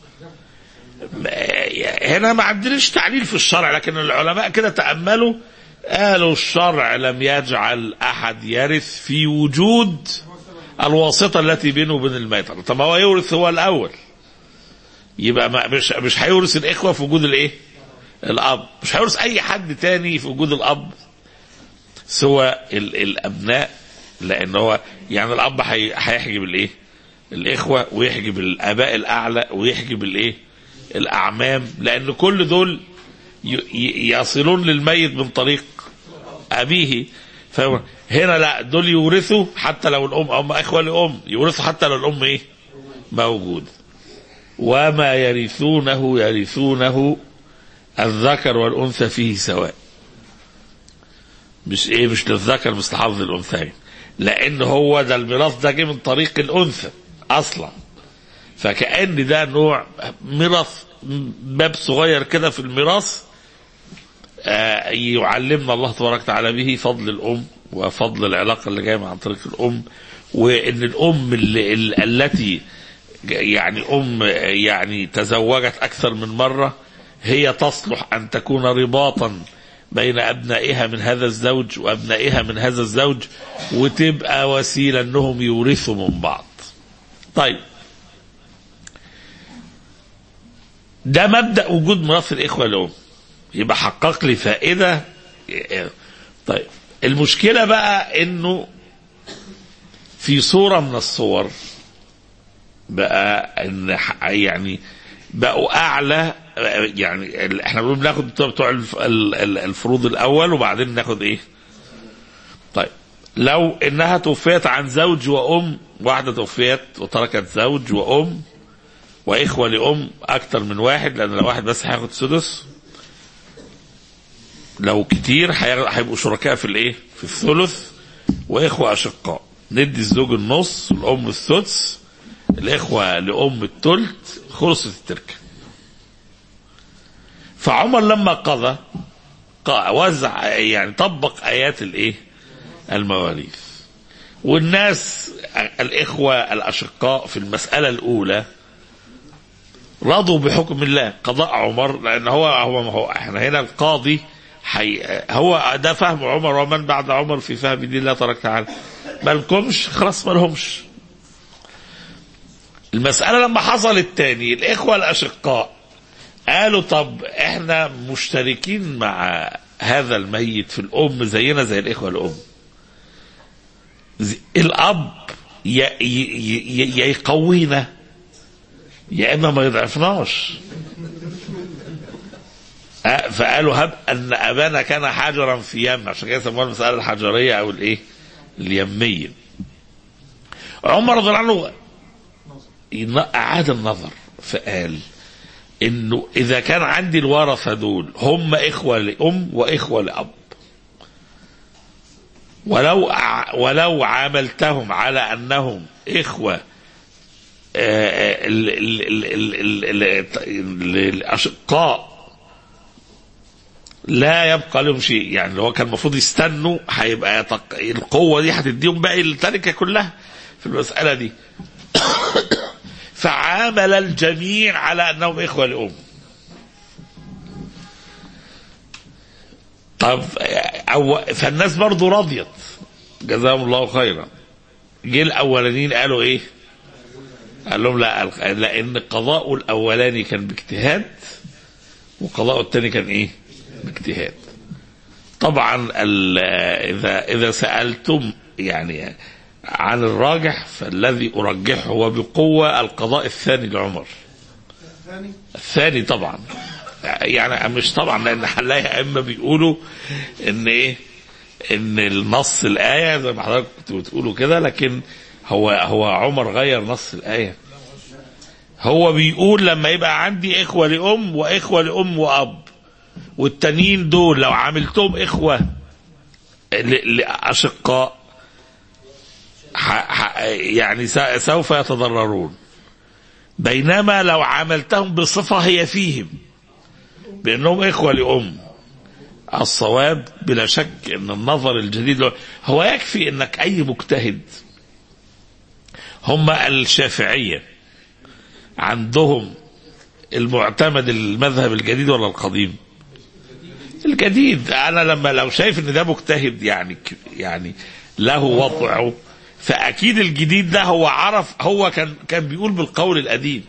هنا ما عندناش تعليل في الشرع لكن العلماء كده تاملوا قالوا الشرع لم يجعل احد يرث في وجود الواسطه التي بينه وبين الميت طب ما هو يورث هو الاول يبقى ما مش مش هيورث الاخوه في وجود الايه؟ الاب مش هيورث اي حد تاني في وجود الاب سوى ال الابناء لان هو يعني الاب هيحجب الايه؟ الاخوه ويحجب الاباء الاعلى ويحجب الايه؟ الاعمام لان كل دول يصلون للميت من طريق ابيه فهنا لا دول يورثوا حتى لو الام هم اخوه لام يورثوا حتى لو الام ايه؟ موجود وما يرثونه يرثونه الذكر والانثى فيه سواء مش ايه مش للذكر مثل حظ الانثيين لان هو ده الميراث ده جه من طريق الانثى اصلا فكأن ده نوع ميراث باب صغير كده في الميراث آه يعلمنا الله تبارك وتعالى به فضل الام وفضل العلاقه اللي جايه عن طريق الام وان الام اللي التي يعني ام يعني تزوجت اكثر من مره هي تصلح ان تكون رباطا بين ابنائها من هذا الزوج وابنائها من هذا الزوج وتبقى وسيله انهم يورثوا من بعض. طيب ده مبدا وجود ميراث الاخوه الام يبقى حقق لي فائده طيب المشكله بقى انه في صوره من الصور بقى ان يعني بقوا اعلى يعني احنا بناخد بتوع الفروض الاول وبعدين ناخد ايه طيب لو انها توفيت عن زوج وام واحده توفيت وتركت زوج وام واخوه لام اكتر من واحد لان لو واحد بس هياخد سدس لو كتير هيبقوا شركاء في الايه في الثلث واخوه اشقاء ندي الزوج النص والام السدس الاخوه لام الثلث خلصت التركه فعمر لما قضى وزع يعني طبق ايات الايه المواريث والناس الاخوه الاشقاء في المساله الاولى رضوا بحكم الله قضاء عمر لان هو هو هو احنا هنا القاضي حي هو ده فهم عمر ومن بعد عمر في فهم دين الله تبارك وتعالى ما لكمش خلاص ما لهمش المسألة لما حصلت تاني الإخوة الأشقاء قالوا طب احنا مشتركين مع هذا الميت في الأم زينا زي الإخوة الأم الأب يا يقوينا يا اما ما يضعفناش آه، فقالوا هب ان ابانا كان حجرا في يم عشان كده سموها المساله الحجريه او الايه اليميه عمر رضي الله عنه ين- اعاد النظر فقال انه اذا كان عندي الورثه دول هم اخوه لام واخوه لاب ولو ع- ولو عاملتهم على انهم اخوه آه، ال- ال- ال- ال- ال- ال- ال- الاشقاء لا يبقى لهم شيء يعني لو كان المفروض يستنوا هيبقى يتق... القوه دي هتديهم باقي التركه كلها في المساله دي فعامل الجميع على انهم اخوه لام طب أو فالناس برضو رضيت جزاهم الله خيرا جه الاولانيين قالوا ايه قال لهم لا لان قضاء الاولاني كان باجتهاد وقضاء الثاني كان ايه باجتهاد طبعا ال- اذا اذا سالتم يعني عن الراجح فالذي ارجحه هو بقوه القضاء الثاني لعمر ثاني الثاني طبعا يعني مش طبعا لان هنلاقي ائمه بيقولوا ان ايه ان النص الايه زي ما حضرتك كنتوا بتقولوا كده لكن هو هو عمر غير نص الايه هو بيقول لما يبقى عندي اخوه لام واخوه لام واب والتانيين دول لو عملتهم اخوه ل- لاشقاء ح- ح- يعني س- سوف يتضررون بينما لو عملتهم بصفة هي فيهم بأنهم إخوة لأم الصواب بلا شك أن النظر الجديد له هو يكفي أنك أي مجتهد هم الشافعية عندهم المعتمد المذهب الجديد ولا القديم الجديد انا لما لو شايف ان ده مجتهد يعني يعني له وضعه فاكيد الجديد ده هو عرف هو كان كان بيقول بالقول القديم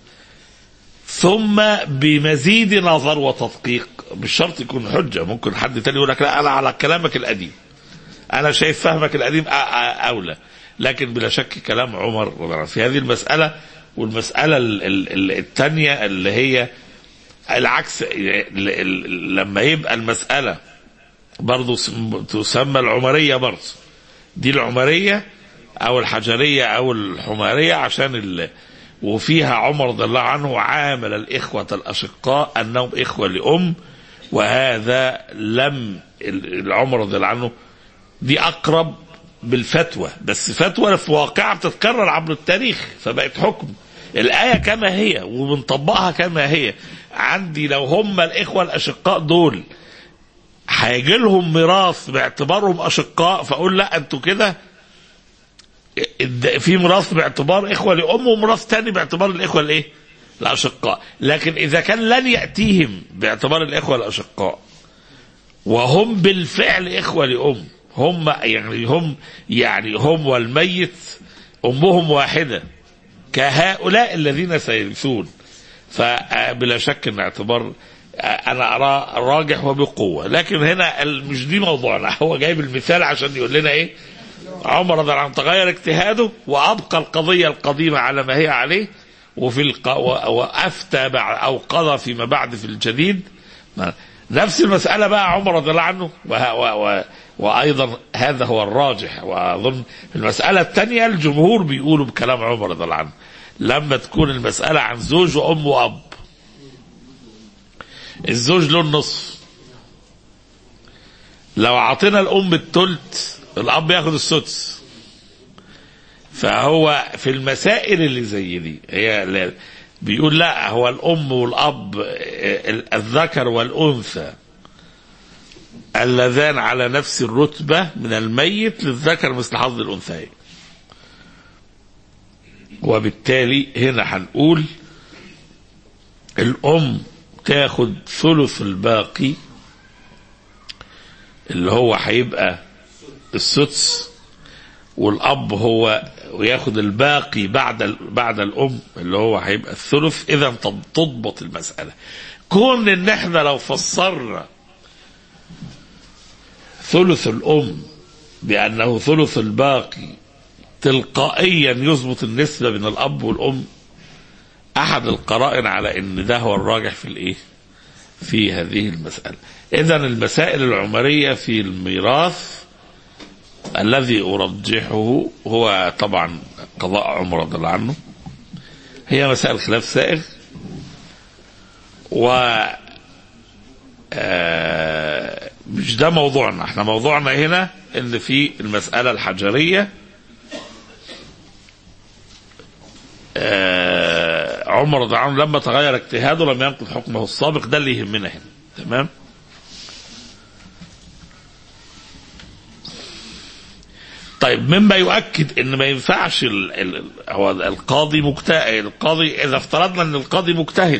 ثم بمزيد نظر وتدقيق مش شرط يكون حجه ممكن حد تاني يقول لك لا انا على كلامك القديم انا شايف فهمك القديم أ- أ- اولى لكن بلا شك كلام عمر رضي الله عنه في هذه المساله والمساله ال- ال- ال- الثانيه اللي هي العكس ال- ال- لما يبقى المساله برضه سم- تسمى العمريه برضه دي العمريه او الحجريه او الحماريه عشان ال... وفيها عمر رضي الله عنه عامل الاخوه الاشقاء انهم اخوه لام وهذا لم ال- العمر رضي الله عنه دي اقرب بالفتوى بس فتوى في واقعها بتتكرر عبر التاريخ فبقت حكم الآية كما هي وبنطبقها كما هي عندي لو هم الإخوة الأشقاء دول هيجي لهم ميراث باعتبارهم أشقاء فأقول لا أنتوا كده الد- في ميراث باعتبار إخوة لأم وميراث تاني باعتبار الإخوة الإيه؟ الأشقاء لكن إذا كان لن يأتيهم باعتبار الإخوة الأشقاء وهم بالفعل إخوة لأم هم يعني هم يعني هم والميت أمهم واحدة كهؤلاء الذين سيرثون فبلا شك ان اعتبار انا ارى راجح وبقوه لكن هنا ال- مش دي موضوعنا هو جايب المثال عشان يقول لنا ايه عمر رضي الله عنه تغير اجتهاده وابقى القضيه القديمه على ما هي عليه وفي الق... و- وافتى بعد او قضى فيما بعد في الجديد ما- نفس المساله بقى عمر رضي الله عنه وه... و... و... وايضا هذا هو الراجح واظن في المساله الثانيه الجمهور بيقولوا بكلام عمر رضي الله عنه لما تكون المساله عن زوج وام واب الزوج له النصف لو عطينا الام التلت الاب ياخد السدس فهو في المسائل اللي زي دي هي لا- بيقول لا هو الام والاب آه، الذكر والانثى اللذان على نفس الرتبه من الميت للذكر مثل حظ الانثيين وبالتالي هنا هنقول الام تاخد ثلث الباقي اللي هو هيبقى السدس والاب هو وياخد الباقي بعد ال- بعد الام اللي هو هيبقى الثلث اذا تض- تضبط المساله كون ان احنا لو فسرنا ثلث الام بانه ثلث الباقي تلقائيا يظبط النسبه بين الاب والام احد القرائن على ان ده هو الراجح في الايه في هذه المسألة اذا المسائل العمرية في الميراث الذي ارجحه هو طبعا قضاء عمر رضي الله عنه هي مسائل خلاف سائغ و آه، مش ده موضوعنا احنا موضوعنا هنا ان في المسألة الحجرية آه، عمر رضي الله عنه لما تغير اجتهاده لم ينقض حكمه السابق ده اللي يهمنا هنا تمام طيب مما يؤكد ان ما ينفعش ال ال هو القاضي مجتهد القاضي اذا افترضنا ان القاضي مجتهد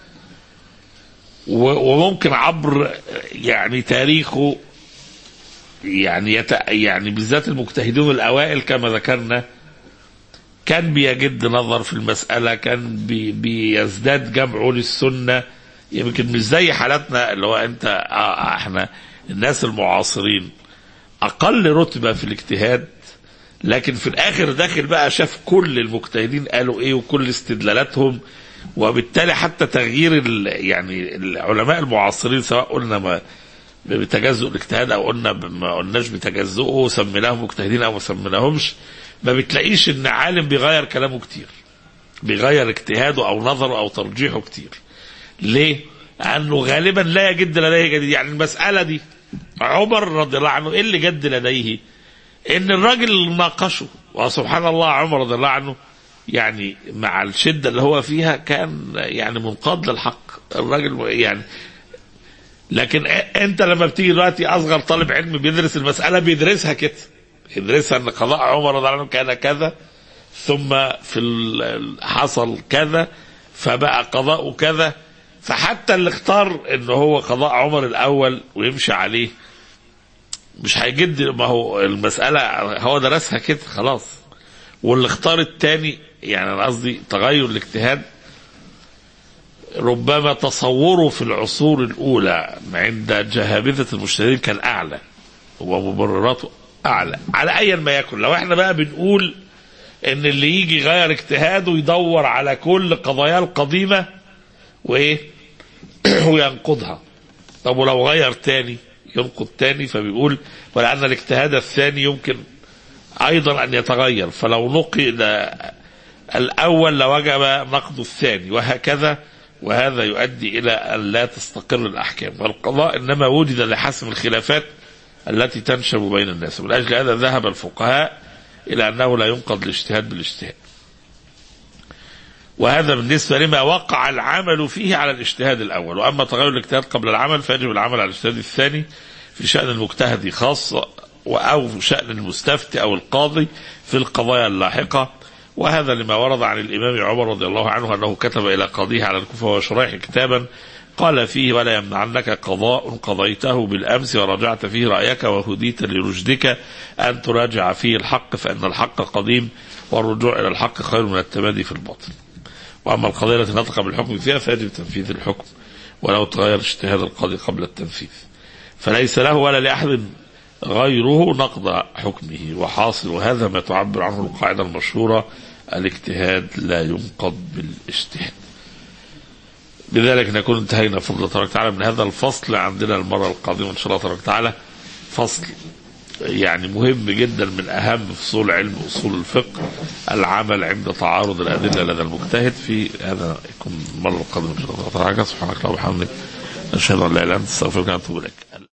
و- وممكن عبر يعني تاريخه يعني يت يعني بالذات المجتهدون الاوائل كما ذكرنا كان بيجد نظر في المسألة كان بي بيزداد جمعه للسنة يمكن مش زي حالاتنا اللي هو انت آه احنا الناس المعاصرين اقل رتبة في الاجتهاد لكن في الاخر داخل بقى شاف كل المجتهدين قالوا ايه وكل استدلالاتهم وبالتالي حتى تغيير ال يعني العلماء المعاصرين سواء قلنا ما بتجزؤ الاجتهاد او قلنا ب- ما قلناش بتجزؤه سميناهم مجتهدين او ما سميناهمش ما بتلاقيش ان عالم بيغير كلامه كتير بيغير اجتهاده او نظره او ترجيحه كتير ليه؟ لانه غالبا لا يجد لديه جديد يعني المساله دي عمر رضي الله عنه ايه اللي جد لديه؟ ان الراجل ناقشه وسبحان الله عمر رضي الله عنه يعني مع الشده اللي هو فيها كان يعني منقاد للحق الراجل يعني لكن انت لما بتيجي دلوقتي اصغر طالب علم بيدرس المساله بيدرسها كده يدرسها ان قضاء عمر رضي الله عنه كان كذا ثم في ال- حصل كذا فبقى قضاء كذا فحتى اللي اختار ان هو قضاء عمر الاول ويمشي عليه مش هيجد ما هو المسألة هو درسها كده خلاص واللي اختار التاني يعني انا قصدي تغير الاجتهاد ربما تصوره في العصور الأولى عند جهابذة المجتهدين كان أعلى ومبرراته أعلى على أيا ما يكن لو احنا بقى بنقول إن اللي يجي يغير اجتهاده يدور على كل قضاياه القديمة وإيه وينقضها طب ولو غير تاني ينقض تاني فبيقول ولأن الاجتهاد الثاني يمكن أيضا أن يتغير فلو نقل الأول لوجب نقض الثاني وهكذا وهذا يؤدي إلى أن لا تستقر الأحكام والقضاء إنما وجد لحسم الخلافات التي تنشب بين الناس من أجل هذا ذهب الفقهاء إلى أنه لا ينقض الاجتهاد بالاجتهاد وهذا بالنسبة لما وقع العمل فيه على الاجتهاد الأول وأما تغير الاجتهاد قبل العمل فيجب العمل على الاجتهاد الثاني في شأن المجتهد خاصة أو في شأن المستفتي أو القاضي في القضايا اللاحقة وهذا لما ورد عن الإمام عمر رضي الله عنه أنه كتب إلى قاضيه على الكوفة وشريح كتابا قال فيه ولا يمنعنك قضاء قضيته بالأمس ورجعت فيه رأيك وهديت لرشدك أن تراجع فيه الحق فإن الحق قديم والرجوع إلى الحق خير من التمادي في الباطل وأما القضية التي نطق بالحكم فيها فيجب تنفيذ الحكم ولو تغير اجتهاد القاضي قبل التنفيذ فليس له ولا لأحد غيره نقض حكمه وحاصل هذا ما تعبر عنه القاعدة المشهورة الاجتهاد لا ينقض بالاجتهاد بذلك نكون انتهينا فضل تبارك وتعالى من هذا الفصل عندنا المرة القادمة إن شاء الله تبارك وتعالى فصل يعني مهم جدا من أهم فصول علم أصول الفقه العمل عند تعارض الأدلة لدى المجتهد في هذا يكون المرة القادمة إن شاء الله تبارك وتعالى سبحانك اللهم وبحمدك أشهد أن لا إله إلا أنت أستغفرك وأتوب إليك